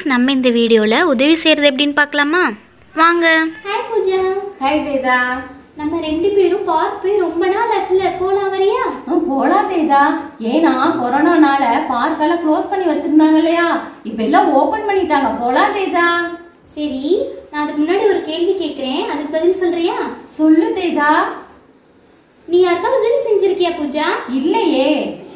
நம்ம இந்த வீடியோவில் உதவி செய்கிறது எப்படின்னு பார்க்கலாமா வாங்க ஹாய் பூஜா ஹாய் தேஜா நம்ம ரெண்டு பேரும் பார்க் போய் ரொம்ப நாள் ஆச்சுல போலாம் வரியா ஆ, போலாம் தேஜா ஏன்னா கொரோனானால பார்க்கெல்லாம் க்ளோஸ் பண்ணி வச்சிருந்தாங்க இல்லையா இப்ப எல்லாம் ஓபன் பண்ணிட்டாங்க போலாம் தேஜா சரி நான் அதுக்கு முன்னாடி ஒரு கேள்வி கேட்குறேன் அதுக்கு பதில் சொல்றியா சொல்லு தேஜா நீ யாருக்காவது உதவி செஞ்சிருக்கியா பூஜா இல்லையே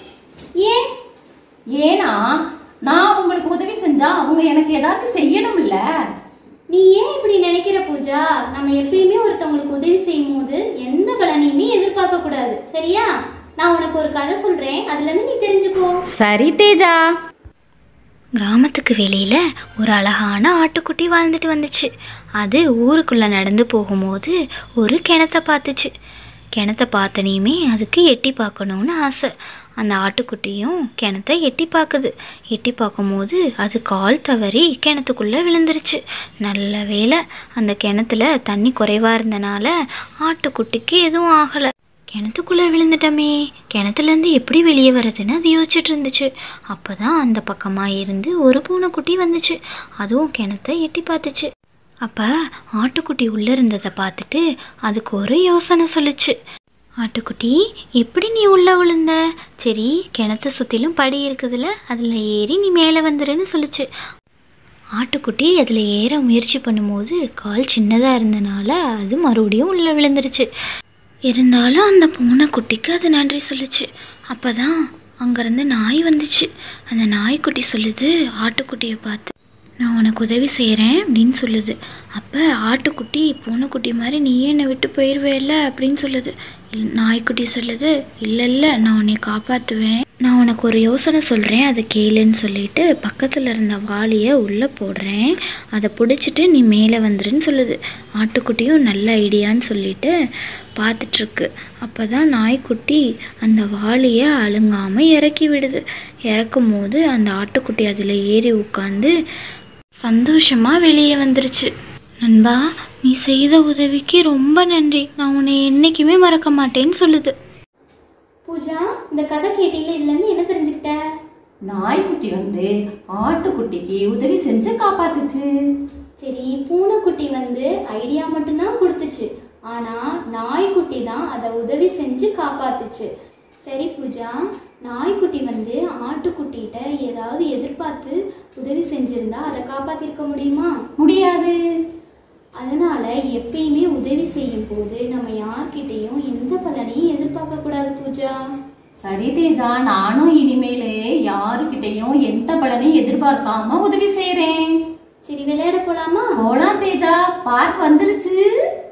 ஏன் ஏன்னா நான் உங்களுக்கு உதவி செஞ்சா அவங்க எனக்கு ஏதாச்சும் செய்யணும்ல நீ ஏன் இப்படி நினைக்கிற பூஜா நம்ம எப்பயுமே ஒருத்தவங்களுக்கு உதவி செய்யும் போது எந்த பலனையுமே எதிர்பார்க்க கூடாது சரியா நான் உனக்கு ஒரு கதை சொல்றேன் அதுல இருந்து நீ தெரிஞ்சுக்கோ சரி தேஜா கிராமத்துக்கு வெளியில் ஒரு அழகான ஆட்டுக்குட்டி வாழ்ந்துட்டு வந்துச்சு அது ஊருக்குள்ளே நடந்து போகும்போது ஒரு கிணத்த பார்த்துச்சு கிணத்த பார்த்தனையுமே அதுக்கு எட்டி பார்க்கணுன்னு ஆசை அந்த ஆட்டுக்குட்டியும் கிணத்த எட்டி பார்க்குது எட்டி பார்க்கும்போது அது கால் தவறி கிணத்துக்குள்ளே விழுந்துருச்சு நல்ல வேளை அந்த கிணத்துல தண்ணி குறைவாக இருந்தனால ஆட்டுக்குட்டிக்கு எதுவும் ஆகலை கிணத்துக்குள்ளே விழுந்துட்டோமே கிணத்துலேருந்து எப்படி வெளியே வர்றதுன்னு அது யோசிச்சுட்டு இருந்துச்சு அப்போ தான் அந்த பக்கமாக இருந்து ஒரு பூனைக்குட்டி வந்துச்சு அதுவும் கிணத்த எட்டி பார்த்துச்சு அப்போ ஆட்டுக்குட்டி உள்ளே இருந்ததை பார்த்துட்டு அதுக்கு ஒரு யோசனை சொல்லுச்சு ஆட்டுக்குட்டி எப்படி நீ உள்ளே விழுந்த சரி கிணத்த சுற்றிலும் படி இருக்குதுல்ல அதில் ஏறி நீ மேலே வந்துருன்னு சொல்லுச்சு ஆட்டுக்குட்டி அதில் ஏற முயற்சி பண்ணும்போது கால் சின்னதாக இருந்தனால அது மறுபடியும் உள்ளே விழுந்துருச்சு இருந்தாலும் அந்த பூனைக்குட்டிக்கு அது நன்றி சொல்லுச்சு அப்போ தான் அங்கேருந்து நாய் வந்துச்சு அந்த நாய்க்குட்டி சொல்லுது ஆட்டுக்குட்டியை பார்த்து நான் உனக்கு உதவி செய்கிறேன் அப்படின்னு சொல்லுது அப்போ ஆட்டுக்குட்டி பூனைக்குட்டி மாதிரி நீயே என்னை விட்டு போயிடுவேல்ல அப்படின்னு சொல்லுது இல்- நாய்க்குட்டி சொல்லுது இல்லை இல்லை நான் உன்னை காப்பாற்றுவேன் நான் உனக்கு ஒரு யோசனை சொல்கிறேன் அதை கேளுன்னு சொல்லிட்டு பக்கத்தில் இருந்த வாளியை உள்ளே போடுறேன் அதை பிடிச்சிட்டு நீ மேலே வந்துருன்னு சொல்லுது ஆட்டுக்குட்டியும் நல்ல ஐடியான்னு சொல்லிட்டு பார்த்துட்ருக்கு அப்போ தான் நாய்க்குட்டி அந்த வாளியை அழுங்காமல் இறக்கி விடுது இறக்கும் போது அந்த ஆட்டுக்குட்டி அதில் ஏறி உட்காந்து சந்தோஷமாக வெளியே வந்துருச்சு நண்பா நீ செய்த உதவிக்கு ரொம்ப நன்றி நான் உன்னை என்றைக்குமே மறக்க மாட்டேன்னு சொல்லுது பூஜா இந்த கதை கேட்டீங்களே இதுல இருந்து என்ன தெரிஞ்சுக்கிட்ட நாய்க்குட்டி வந்து ஆட்டுக்குட்டிக்கு உதவி செஞ்சு காப்பாத்துச்சு சரி பூனைக்குட்டி வந்து ஐடியா மட்டும்தான் கொடுத்துச்சு ஆனா நாய்க்குட்டி தான் அதை உதவி செஞ்சு காப்பாத்துச்சு சரி பூஜா நாய்க்குட்டி வந்து ஆட்டுக்குட்டிகிட்ட ஏதாவது எதிர்பார்த்து உதவி செஞ்சிருந்தா அதை காப்பாத்திருக்க முடியுமா முடியாது அதனால எப்பயுமே உதவி செய்யும் போது நம்ம யார்கிட்டயும் எந்த பலனையும் எதிர்பார்க்க கூடாது பூஜா சரி தேஜா நானும் இனிமேலு யாருக்கிட்டையும் எந்த பலனையும் எதிர்பார்க்காம உதவி செய்றேன் சரி விளையாட போலாமா போலாம் தேஜா பார்க் வந்துருச்சு